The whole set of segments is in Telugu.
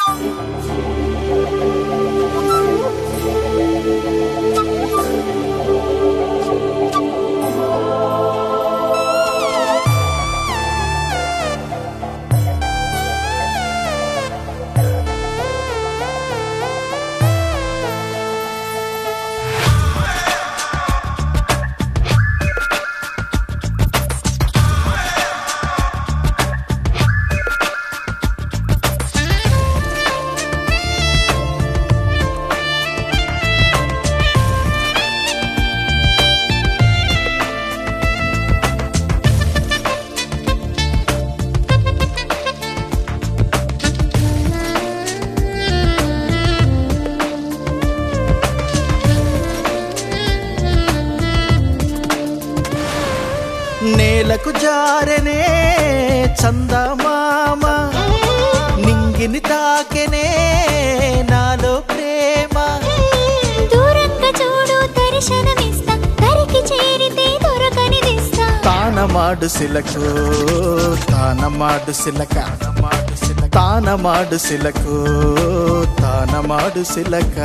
నేలకు జారెనే చందమామ నింగిని తాకెనే నాలో ప్రేమ దూరంగా చూడు దర్శనమిస్తా దరికి చేరితే దొరకనిదిస్తా తానమాడు సిలకు తానమాడు సిలక తానమాడు సిలకు తానమాడు సిలక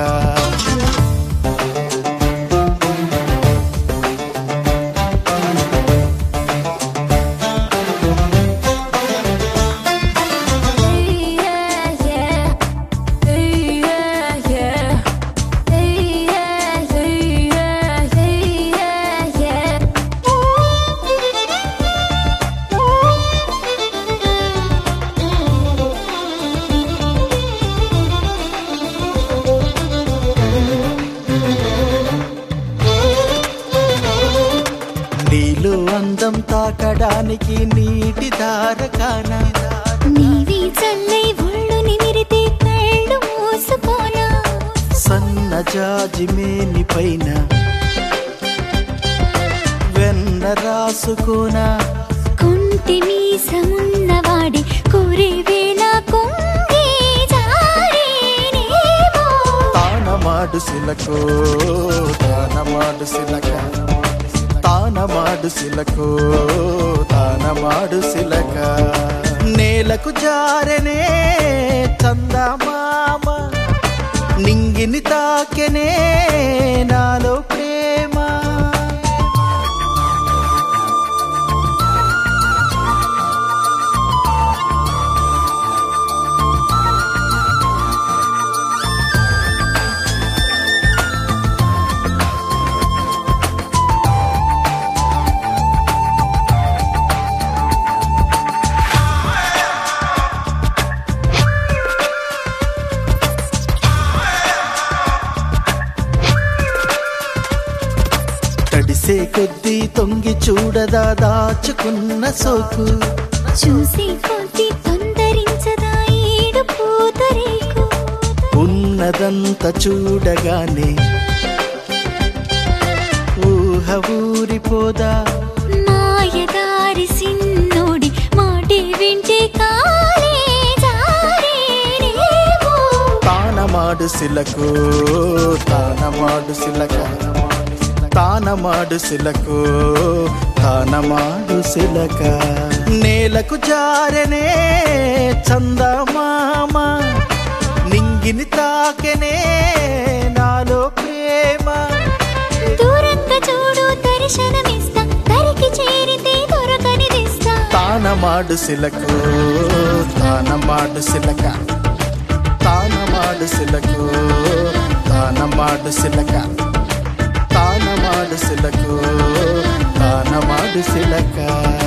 నీళ్ళు అందం తాకడానికి నీటి ధారకాన నీవి చల్లై ఒళ్ళు నిమిరితే కళ్ళు మూసుకోనా సన్న జాజి మేని పైన వెన్న రాసుకోనా కుంటి మీసమున్నవాడి కోరే వేళ కొంగి జారేనేమో తానమాడు సిలకు తానమాడు సిలక తానమాడు సిలకు తానమాడు సిలక నేలకు జారెనే చందమామ నింగిని తాకెనే నాలో ప్రేమ తడిసే కొద్దీ తొంగి చూడదా దాచుకున్న సోకు చూసి కొద్ది తొందరించదా ఈడు పూతరేకు ఉన్నదంత చూడగానే ఊహ ఊరిపోదా మాయదారి సిన్నోడి మాటి వింటే కాలే జారేనేమో తానమాడు సిలకు తానమాడు సిలక తానమాడు సిలకు తానమాడు సిలక నేలకు జారెనే చందమామ నింగిని తాకెనే నాలో ప్రేమ దూరంగా చూడు దర్శనమిస్తా దరికి చేరితే దొరకనిదిస్తా తానమాడు సిలకు తానమాడు సిలక తానమాడు సిలకు తానమాడు సిలక తానమాడు సిలకు తానమాడు సిలక